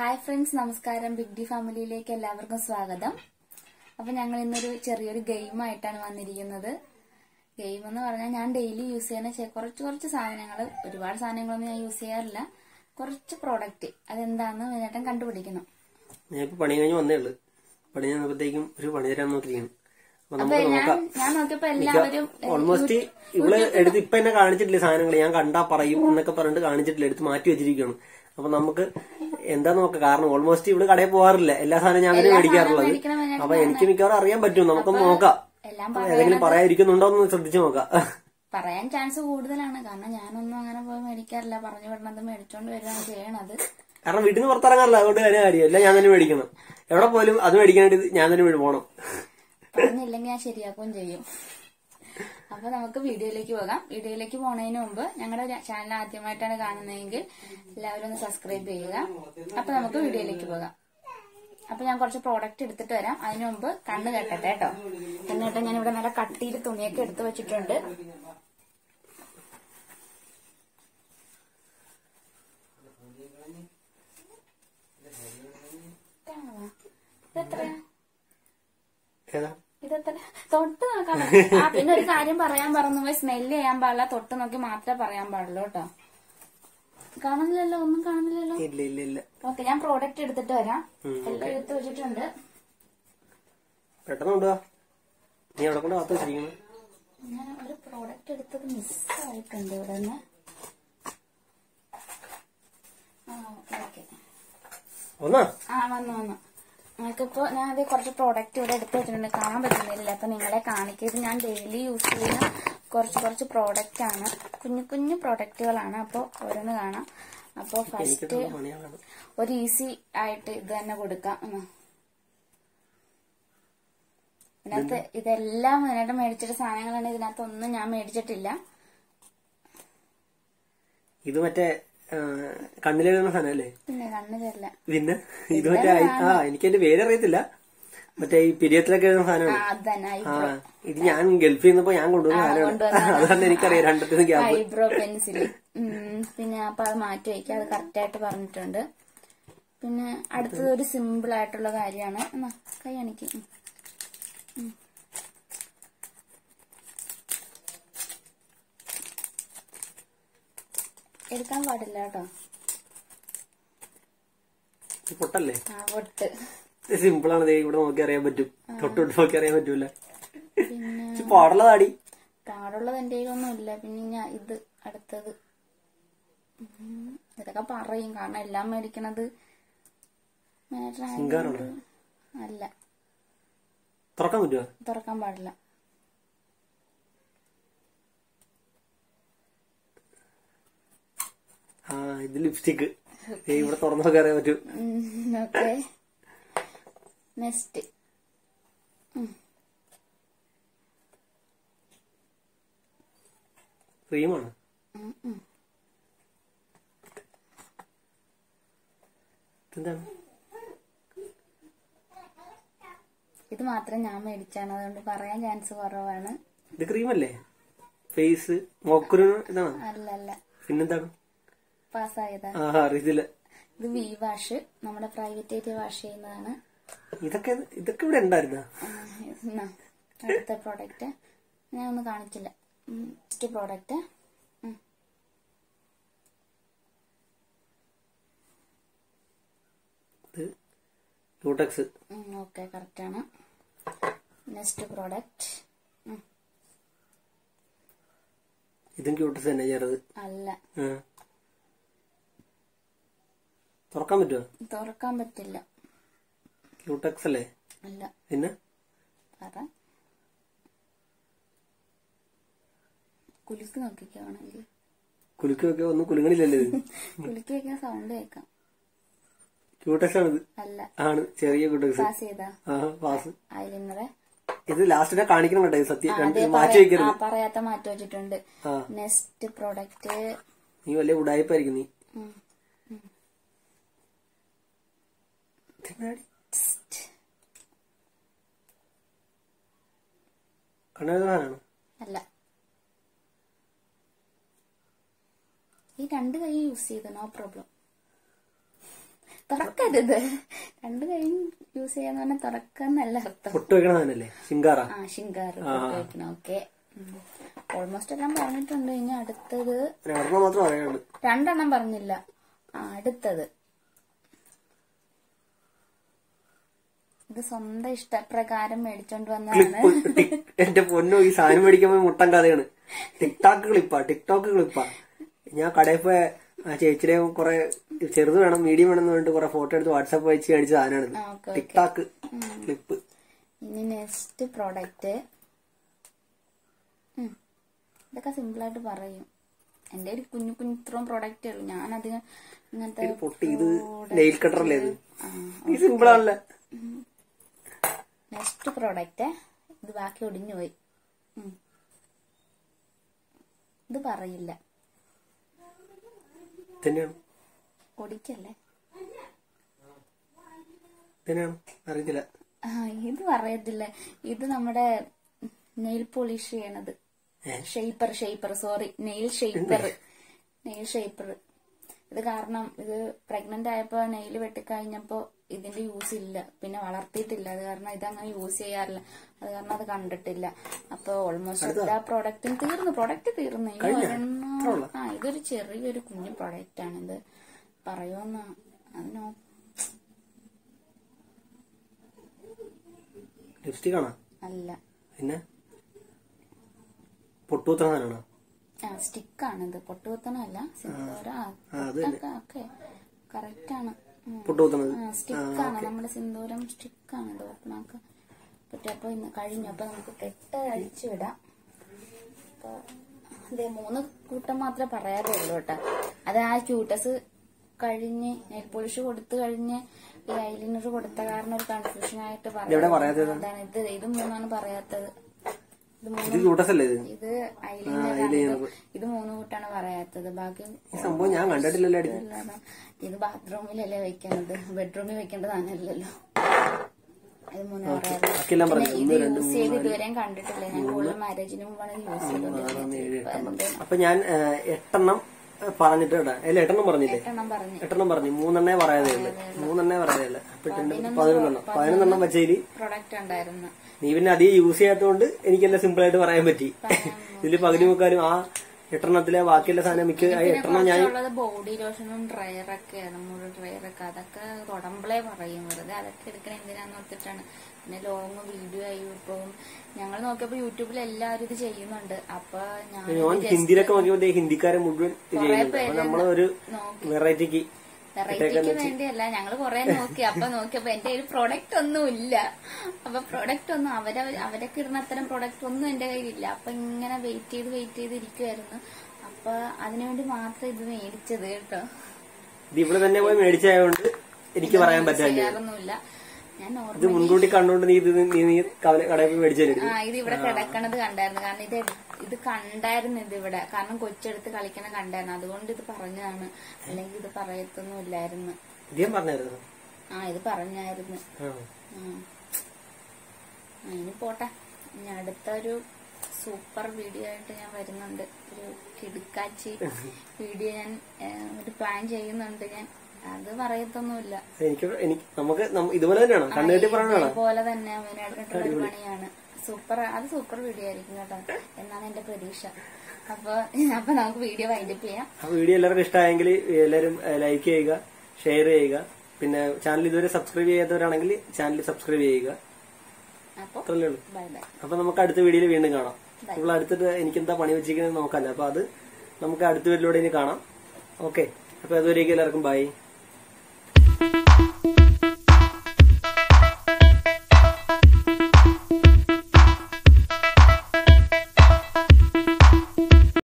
Hi friends നമസ്കാരം big D ഫാമിലിയിലേക്ക് എല്ലാവർക്കും സ്വാഗതം അപ്പൊ ഞങ്ങൾ ഇന്നൊരു ചെറിയൊരു ഗെയിമായിട്ടാണ് വന്നിരിക്കുന്നത് ഗെയിം എന്ന് പറഞ്ഞാൽ ഞാൻ ഡെയിലി യൂസ് ചെയ്യുന്ന ചെ- കുറച്ച് കുറച്ച് സാധനങ്ങൾ ഒരുപാട് സാധനങ്ങളൊന്നും ഞാൻ യൂസ് ചെയ്യാറില്ല കുറച്ച് പ്രോഡക്റ്റ് അതെന്താന്ന് മെയിനായിട്ടും കണ്ടുപിടിക്കണം ഞാൻ ഇപ്പൊ പണി കഴിഞ്ഞ് വന്നേ ഉള്ളു പണി കഴിഞ്ഞപ്പോഴത്തേക്കും ഒരു പണി തരാൻ നോക്കിയിരിക്കുന്നു അപ്പൊ അപ്പൊ നമുക്ക് ഞാൻ നോക്കാം ഞാൻ നോക്കിയപ്പോ എല്ലാവരും ഓൾമോസ്റ്റ് ഇവള് എടുത്ത് ഇപ്പൊ എന്നെ കാണിച്ചിട്ടില്ല സാധനങ്ങൾ ഞാൻ കണ്ടാ പറയും എന്നൊക്കെ പറഞ്ഞിട്ട് കാണിച്ചിട്ടില്ല എടുത്ത് മാറ്റി വെച്ചിരിക്കുകയാണ് അപ്പൊ നമുക്ക് എന്താ നോക്കാം കാരണം ഓൾമോസ്റ്റ് ഇവള് കടയിൽ പോകാറില്ല എല്ലാ സാധനവും ഞാൻ തന്നെ മേടിക്കാറുള്ളത് മേടിക്കണം മെയിനായിട്ട് അപ്പൊ എനിക്ക് മിക്കവാറും അറിയാൻ പറ്റും നമുക്കൊന്ന് നോക്കാം എല്ലാം ഏതെങ്കിലും പറയാതിരിക്കുന്നുണ്ടോ എന്ന് ശ്രദ്ധിച്ചു നോക്കാം പറയാൻ ചാൻസ് കൂടുതലാണ് കാരണം ഞാനൊന്നും അങ്ങനെ പോയി മേടിക്കാറില്ല പറഞ്ഞു വിടണത് മേടിച്ചോണ്ട് വരികയാണ് ചെയ്യണത് കാരണം വീട്ടിൽ നിന്ന് പുറത്തിറങ്ങാറില്ല അതുകൊണ്ട് തന്നെ കാര്യം എല്ലാം ഞാൻ തന്നെ മേടിക്കണം എവിടെ പോലും അത് മേടിക്കാനായിട്ട് ഞാൻ തന്നെ മേടി- പോണം പറഞ്ഞില്ലെങ്കിൽ ഞാൻ ശരിയാക്കുകയും ചെയ്യും അപ്പൊ നമുക്ക് വീഡിയോയിലേക്ക് പോകാം വീഡിയോയിലേക്ക് പോണതിന് മുമ്പ് ഞങ്ങളുടെ ചാനൽ ആദ്യമായിട്ടാണ് കാണുന്നതെങ്കിൽ എല്ലാവരും ഒന്ന് സബ്സ്ക്രൈബ് ചെയ്യുക അപ്പൊ നമുക്ക് വീഡിയോയിലേക്ക് പോകാം അപ്പൊ ഞാൻ കുറച്ച് പ്രോഡക്റ്റ് എടുത്തിട്ട് വരാം അതിനു മുമ്പ് കണ്ണ് കെട്ടട്ടെ കേട്ടോ കണ്ണ് കെട്ടാൻ ഞാൻ ഇവിടെ നല്ല കട്ടിയിൽ തുണിയൊക്കെ എടുത്ത് വെച്ചിട്ടുണ്ട് ഇതെത്രയാ ഏതാ ഇതെത്ര തൊട്ട് നോക്കാൻ പറ്റും. ആ പിന്നെ ഒരു കാര്യം പറയാൻ പറഞ്ഞു പോയി സ്മെല്ല് ചെയ്യാൻ പാടില്ല തൊട്ട് നോക്കി മാത്രമേ പറയാൻ പാടുള്ളൂ കേട്ടോ കാണുന്നില്ലല്ലോ ഒന്നും കാണുന്നില്ലല്ലോ ഇല്ല ഇല്ല ഇല്ല ഓക്കെ ഞാൻ പ്രോഡക്റ്റ് എടുത്തിട്ട് വരാം എല്ലാം എടുത്ത് വെച്ചിട്ടുണ്ട് പെട്ടെന്ന് കൊണ്ടുവാ നീ അവിടെ കൊണ്ട് കാത്തു വെച്ചിരിക്കുന്നു ഞാൻ ഒരു പ്രോഡക്റ്റ് എടുത്തത് മിസ്സായിട്ടുണ്ട് ഇവിടെ നിന്ന് ആ ഓക്കെ ഒന്നാ ആ വന്നു വന്നു നമുക്കിപ്പോ ഞാൻ അത് കുറച്ച് പ്രോഡക്റ്റ് ഇവിടെ എടുത്ത് വെച്ചിട്ടുണ്ട് കാണാൻ പറ്റുന്നില്ല അപ്പൊ നിങ്ങളെ കാണിക്കത് ഞാൻ ഡെയിലി യൂസ് ചെയ്യുന്ന കുറച്ച് കുറച്ച് പ്രോഡക്റ്റ് ആണ് കുഞ്ഞു കുഞ്ഞു പ്രോഡക്റ്റുകളാണ് അപ്പോൾ ഓരോന്ന് കാണാം അപ്പോൾ ഫസ്റ്റ് എനിക്കിട്ടുള്ള പണികളാണ് ഒരു ഈസി ആയിട്ട് ഇത് തന്നെ കൊടുക്കാം ഉം. ഇതിനകത്ത് ഇതെല്ലാം ഇതിനായിട്ട് മേടിച്ചിട്ട് സാധനങ്ങളാണ് ഇതിനകത്ത് ഒന്നും ഞാൻ മേടിച്ചിട്ടില്ല ഇത് മറ്റേ ആ, കണ്ണിലെഴുതുന്ന സാധനമല്ലേ പിന്നെ കണ്ണു തരില്ല പിന്നെ ഇത് മറ്റേ ഐ- ആ എനിക്ക് എന്റെ പേര് അറിയത്തില്ല മറ്റേ ഈ പിരിയത്തിലൊക്കെ എഴുതുന്ന ആ സാധനമാണ് അത് തന്നെ ആ ഇത് ഞാൻ ഗൾഫിൽ നിന്നപ്പോ ഞാൻ കൊണ്ടുവന്ന സാധനമാണ് കൊണ്ടുവന്നതാണ്. അതുകൊണ്ട് എനിക്കറിയാം രണ്ടത്തിന് ഗ്യാപ്പ് ഐബ്രോ പെൻസിൽ പിന്നെ അപ്പൊ അത് മാറ്റി വയ്ക്കുക അത് കറക്റ്റ് ആയിട്ട് പറഞ്ഞിട്ടുണ്ട് പിന്നെ അടുത്തത് ഒരു സിമ്പിൾ ആയിട്ടുള്ള കാര്യമാണ് എന്നാ കൈ അണിക്ക് ഉം. ഉം. എടുക്കാൻ പാടില്ല കേട്ടോ പൊട്ടല്ലേ ആ പൊട്ട് സിമ്പിൾ ആണ് ദേ ഇവിടെ നോക്കി അറിയാൻ പറ്റും തൊട്ട് തൊട്ട് നോക്കി അറിയാൻ പറ്റൂല പിന്നെ ഇച്ചിരി പാടുള്ള താടി പാടുള്ളത് എന്റെ കയ്യിലൊന്നും ഇല്ല പിന്നെ ഞാൻ ഇത് അടുത്തത് ഉം. ഇതൊക്കെ പറയും കാരണം എല്ലാം മേടിക്കണത് matter ആയതുകൊണ്ട് സിംഗാറാണോ? അല്ല തുറക്കാൻ പറ്റുമോ തുറക്കാൻ പാടില്ല ആ ഇത് ലിപ്സ്റ്റിക്ക് ഇവിടെ തുറന്നു നോക്കി അറിയാൻ പറ്റും ഓക്കെ നെക്സ്റ്റ് ക്രീമാണ് എന്താണ് ഇത് മാത്രം ഞാൻ മേടിച്ചാണ് അതുകൊണ്ട് പറയാൻ ചാൻസ് കുറവാണ് ഇത് ക്രീമല്ലേ ഫേസ് മോക്കുരു ഇതാണോ അല്ല അല്ല പിന്നെന്താണ് പാസ്സായതാ ആ അറിയത്തില്ല ഇത് വി വാഷ് നമ്മുടെ പ്രൈവറ്റ് ആയിട്ട് വാഷ് ചെയ്യുന്നതാണ് ഇതൊക്കെ ഇതൊക്കെ ഇവിടെ ഉണ്ടായിരുന്ന ആ, എന്നാ, അടുത്ത പ്രോഡക്റ്റ് ഞാൻ ഒന്നും കാണിച്ചില്ല നെക്സ്റ്റ് പ്രോഡക്റ്റ് ഇത് യൂടെക്സ് ഓക്കെ കറക്റ്റ് ആണ് നെക്സ്റ്റ് പ്രോഡക്റ്റ് ഇതും ക്യൂട്ടക്സ് തന്നെ ചെറുത് അല്ല ആ. തുറക്കാൻ പറ്റുമോ തുറക്കാൻ പറ്റില്ല ക്യൂടെക്സ് അല്ലേ അല്ല പിന്നെ പറ കുലുക്ക് നോക്കിക്കാണെങ്കിൽ കുലുക്കി വെക്കുക ഒന്നും കുലുങ്ങണില്ലല്ലോ ഇത് കുലുക്കി വെക്കാൻ സൗണ്ട് കേൾക്കാം ക്യൂടെക്സ് ആണ് ഇത് അല്ല ആണ് ചെറിയ ക്യൂടെക്സ് പാസ് ചെയ്താ ആ പാസ് അതിലിന്നറെ ഇത് ലാസ്റ്റിനെ കാണിക്കണം കേട്ടോ ഇത് സത്യം രണ്ട് അതേ മാറ്റി പറയാ- വെക്കരുത് ആ, പറയാത്ത മാറ്റി വെച്ചിട്ടുണ്ട് ആ നെക്സ്റ്റ് പ്രോഡക്റ്റ് നീ വലിയ ഉടായ്പായിരിക്കും നീ ഇതെന്നാടി? കണ്ണെഴുതാനാണ് അല്ല ഈ രണ്ട് കൈ യൂസ് ചെയ്തു നോ പ്രോബ്ലം തുറക്കരുത് രണ്ട് കൈയും യൂസ് ചെയ്യാന്ന് പറഞ്ഞാൽ തുറക്കാന്നല്ല അർത്ഥം പൊട്ട് വെക്കണ സാധനല്ലേ ശിങ്കാറ ആ ശിങ്കാറ് വയ്ക്കണം ഓക്കെ ഓൾമോസ്റ്റ് എല്ലാം പറഞ്ഞിട്ടുണ്ട് ഇനി അടുത്തത് ഒരെണ്ണം മാത്രം പറയാനുള്ളൂ രണ്ടെണ്ണം പറഞ്ഞില്ല ആ അടുത്തത് ഇത് സ്വന്തം ഇഷ്ടപ്രകാരം മേടിച്ചോണ്ട് വന്നതാണ് ക്ലിപ്പ് ടിക് എന്റെ പൊന്നോ ഈ സാധനം മേടിക്കുമ്പോ മുട്ടൻ കഥയാണ് ടിക്ടോക്ക് ക്ലിപ്പാ ടിക്ടോക്ക് ക്ലിപ്പാ ഞാൻ കടയിൽ പോയ ആ ചേച്ചിയുടെ കുറെ ചെറുത് വേണം മീഡിയം വേണം എന്ന് പറഞ്ഞിട്ട് കുറെ ഫോട്ടോ എടുത്ത് വാട്സാപ്പ് അയച്ച് കാണിച്ച സാധനമാണ് ആ, ഓക്കെ, ടിക്ടോക്ക് ക്ലിപ്പ് ഇനി നെക്സ്റ്റ് പ്രോഡക്റ്റ് ഇതൊക്കെ സിമ്പിൾ ആയിട്ട് പറയും എന്റെ ഒരു കുഞ്ഞു കുഞ്ഞു ഇത്രയും പ്രോഡക്റ്റ് ഉള്ളു ഞാൻ അധികം ഇങ്ങനത്തെ പൊട്ടി ഇത് നെയിൽ കട്ടർ അല്ലേ ഇത് ആ, ഈ സിമ്പിൾ ആണല്ലേ നെക്സ്റ്റ് പ്രോഡക്റ്റ് ഇത് ബാക്കി ഒടിഞ്ഞു പോയി ഉം. ഇത് പറയില്ല തന്നെയാണ് ഒടിക്കല്ലേ തന്നെയാണ് അറിയത്തില്ല ആ ഇത് പറയത്തില്ല ഇത് നമ്മുടെ നെയിൽ പോളിഷ് ചെയ്യണത് ഏ? Shaper shaper sorry nail shaper nail shaper ഇത് കാരണം ഇത് പ്രഗ്നന്റ് ആയപ്പോ നെയിൽ വെട്ടിക്കഴിഞ്ഞപ്പോ ഇതിന്റെ യൂസ് ഇല്ല പിന്നെ വളർത്തിയിട്ടില്ല അത് കാരണം ഇത് അങ്ങനെ യൂസ് ചെയ്യാറില്ല അത് കാരണം അത് കണ്ടിട്ടില്ല അപ്പൊ ഓൾമോസ്റ്റ് എല്ലാ പ്രോഡക്റ്റും തീർന്നു പ്രോഡക്റ്റ് തീർന്നു ഇനി ഒരെണ്ണം ആ ഇതൊരു ചെറിയൊരു കുഞ്ഞു പ്രോഡക്റ്റ് ആണ് ഇത് പറയുമെന്ന് അതിനോ ലിപ്സ്റ്റിക് ആണോ അല്ല പിന്നെ പൊട്ടുകുത്തണ സാധനമാണോ ആ സ്റ്റിക്കാണിത് പൊട്ടുകുത്തണല്ല സിന്ദൂര ആ, അത് ഓക്കെ കറക്റ്റ് ആണ് ഉം. പൊട്ടുകുത്തണത് ആ സ്റ്റിക്കാണ് നമ്മുടെ സിന്ദൂരം സ്റ്റിക്കാണ് ഇത് ഓപ്പൺ ആക്കാൻ പറ്റും അപ്പൊ ഇന്ന് കഴിഞ്ഞു അപ്പൊ നമുക്ക് കെട്ട് അഴിച്ചു വിടാം അപ്പൊ ഇതേ മൂന്ന് കൂട്ടം മാത്രമേ പറയാറേ ഉള്ളൂ കേട്ടോ അത് ആ ക്യൂട്ടസ് കഴിഞ്ഞ് നെയിൽ പോളിഷ് കൊടുത്തു കഴിഞ്ഞ് ഈ ഐലിനർ കൊടുത്ത കാരണം ഒരു കൺഫ്യൂഷൻ ആയിട്ട് എവിടെ പറയാത്തത്? അതാണ് ഇത് ഇത് മൂന്നാണ് പറയാത്തത് ഇത് മൂന്ന് ഇത് ക്യൂട്ടസ് അല്ലേ ഇത് ഇത് ഐലൈനർ ഇത് മൂന്ന് കൂട്ടാണ് പറയാത്തത് ബാക്കി ഈ സംഭവം ഞാൻ കണ്ടിട്ടില്ലല്ലോ അടുത്ത് ഇല്ലാതെ ഇത് ബാത്റൂമിലല്ലേ വെക്കണത് ബെഡ്റൂമിൽ വെക്കേണ്ടതാണല്ലോ ഇത് മൂന്ന് പറയാറ് ബാക്കിയെല്ലാം പിന്നെ പറഞ്ഞു ഇത് യൂസ് ചെയ്ത് ഇതുവരെയും കണ്ടിട്ടില്ല ഞാൻ കൂടുതൽ മാരേജിന് മുമ്പാണ് ഇത് യൂസ് ചെയ്തോണ്ടിരുന്നത് അപ്പൊ ഞാൻ ആ, എട്ടെണ്ണം പറഞ്ഞിട്ട് കേട്ടാ അല്ല എട്ടെണ്ണം പറഞ്ഞില്ലേ എണ്ണം പറഞ്ഞു എട്ടെണ്ണം പറഞ്ഞു മൂന്നെണ്ണേ പറയാതേ ഉള്ളു മൂന്നെണ്ണേ പറയാതേ ഉള്ളു അപ്പൊ രണ്ട് പതിനൊന്നെണ്ണം പതിനൊന്നെണ്ണം വെച്ചതില് പ്രൊഡക്റ്റ് ഉണ്ടായിരുന്നു നീ പിന്നെ അധികം യൂസ് ചെയ്യാത്തതുകൊണ്ട് എനിക്കെല്ലാം സിമ്പിൾ ആയിട്ട് പറയാൻ പറ്റി ഇതില് പകുതി മുക്കാലും ആ എട്ടെണ്ണത്തിലെ ബാക്കിയുള്ള സാധനം മിക്ക ആ എട്ടെണ്ണം ഞാൻ ഉള്ളത് ബോഡി ലോഷനും ഡ്രയറൊക്കെയാണ് മുഴു ഡ്രയറൊക്കെ അതൊക്കെ തുടമ്പളേ പറയും വെറുതെ അതൊക്കെ എടുക്കണ എന്തിനാന്ന് ഓർത്തിട്ടാണ് പിന്നെ ലോങ് വീഡിയോ ആയി ഇപ്പം ഞങ്ങൾ നോക്കിയപ്പോ യൂട്യൂബിൽ എല്ലാവരും ഇത് ചെയ്യുന്നുണ്ട് അപ്പൊ ഞാൻ ഞാൻ ഹിന്ദിയിലൊക്കെ നോക്കിയപ്പോ ദേ ഹിന്ദിക്കാരെ മുഴുവൻ ഇത് ചെയ്യുന്നുണ്ട് അപ്പൊ നമ്മളൊരു നോക്കി വെറൈറ്റിക്ക് വെറൈറ്റിക്ക് വേണ്ടിയല്ല ഞങ്ങൾ കുറെ നോക്കി അപ്പൊ നോക്കിയപ്പോ എന്റെ കയ്യിൽ പ്രൊഡക്റ്റ് ഒന്നും ഇല്ല അപ്പൊ പ്രൊഡക്റ്റ് ഒന്നും അവരെ അവരൊക്കെ ഇടുന്ന അത്തരം പ്രൊഡക്റ്റ് ഒന്നും എന്റെ കയ്യിലില്ല അപ്പൊ ഇങ്ങനെ വെയിറ്റ് ചെയ്ത് വെയിറ്റ് ചെയ്ത് ഇരിക്കുമായിരുന്നു അപ്പൊ അതിനുവേണ്ടി മാത്രം ഇത് മേടിച്ചത് കേട്ടോ ഇത് ഇവിടെ തന്നെ പോയി മേടിച്ചായതുകൊണ്ട് എനിക്ക് പറയാൻ പറ്റാല്ല ചെയ്യാറൊന്നുമില്ല ഞാൻ ഇത് നോർമൽ മുൻകൂട്ടി കണ്ടുകൊണ്ട് നീ ഇത് നീ നീ കവല- കടയിൽ പോയി മേടിച്ചു ആ ഇത് ഇവിടെ കിടക്കണത് കണ്ടായിരുന്നു കാരണം ഇത് എടു- ഇത് കണ്ടായിരുന്നു ഇത് ഇവിടെ കാരണം കൊച്ചെടുത്ത് കളിക്കണ കണ്ടായിരുന്നു അതുകൊണ്ട് ഇത് പറഞ്ഞതാണ് അല്ലെങ്കിൽ ഇത് പറയത്തൊന്നും ഇല്ലായിരുന്നു ഇത് ഞാൻ പറഞ്ഞായിരുന്നു ആ ഇത് പറഞ്ഞായിരുന്നു ആ. ഉം. ആ, ഇനി പോട്ടെ ഇനി അടുത്ത ഒരു സൂപ്പർ വീഡിയോ ആയിട്ട് ഞാൻ വരുന്നുണ്ട് ഒരു കിടുക്കാച്ചി വീഡിയോ ഞാൻ ഏ, ഒരു പ്ലാൻ ചെയ്യുന്നുണ്ട് ഞാൻ അത് പറയത്തൊന്നുമില്ല എനിക്ക് എനിക്ക് നമുക്ക് നമ്മ- ഇതുപോലെ തന്നെയാണോ കണ്ണുകെട്ടി പറയണോ ഇതുപോലെ തന്നെ അവനായിട്ടുള്ള ഒരു പണിയാണ് സൂപ്പർ അത് സൂപ്പർ വീഡിയോ ആയിരിക്കും കേട്ടോ എന്നാണ് എന്റെ പ്രതീക്ഷ അപ്പൊ അപ്പൊ നമുക്ക് വീഡിയോ വൈൻഡപ്പ് ചെയ്യാം ആ വീഡിയോ എല്ലാവർക്കും ഇഷ്ടമായെങ്കിൽ എല്ലാവരും ലൈക്ക് ചെയ്യുക ഷെയർ ചെയ്യുക പിന്നെ ചാനൽ ഇതുവരെ സബ്സ്ക്രൈബ് ചെയ്യാത്തവരാണെങ്കിൽ ചാനൽ സബ്സ്ക്രൈബ് ചെയ്യുക അപ്പൊ അത്രല്ലേ ഉള്ളൂ ബൈ ബൈ അപ്പൊ നമുക്ക് അടുത്ത വീഡിയോയിൽ വീണ്ടും കാണാം ഇപ്പോൾ അടുത്തിട്ട് എനിക്ക് എന്താ പണി വെച്ചിരിക്കുന്നത് നോക്കാമല്ലോ അപ്പൊ അത് നമുക്ക് അടുത്ത വീട്ടിലൂടെ ഇനി കാണാം ഓക്കെ അപ്പൊ അതുവരേക്കും എല്ലാവർക്കും ബൈ